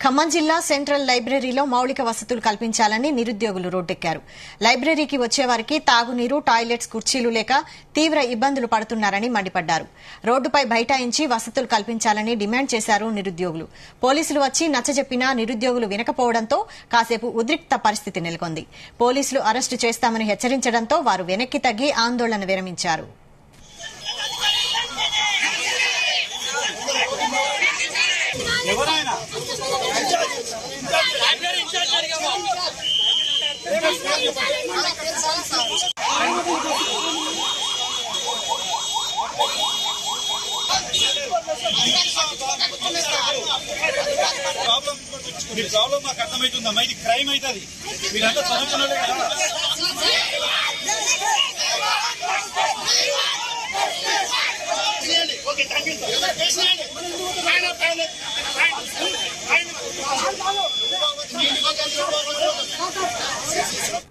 ఖమ్మం జిల్లా సెంట్రల్ లైబ్రరీలో మౌలిక వసతులు కల్పించాలని నిరుద్యోగులు రోడ్డెక్కారు లైబ్రరీకి వచ్చేవారికి తాగునీరు టాయిలెట్స్ కుర్చీలు లేక తీవ్ర ఇబ్బందులు పడుతున్నారని మండిపడ్డారు రోడ్డుపై బైఠాయించి వసతులు కల్పించాలని డిమాండ్ చేశారు నిరుద్యోగులు పోలీసులు వచ్చి నచ్చజెప్పినా నిరుద్యోగులు వినకపోవడంతో కాసేపు ఉద్రిక్త పరిస్థితి నెలకొంది పోలీసులు అరెస్టు చేస్తామని హెచ్చరించడంతో వారు వెనక్కి తగ్గి ఆందోళన విరమించారు ఎవరైనా ప్రాబ్లం మీ ప్రాబ్లం మాకు అర్థమవుతుందమ్మా ఇది క్రైమ్ అవుతుంది మీరంతా చదువుకున్నదే కదా ఓకే థ్యాంక్ యూ సార్ ఆయన ఆయన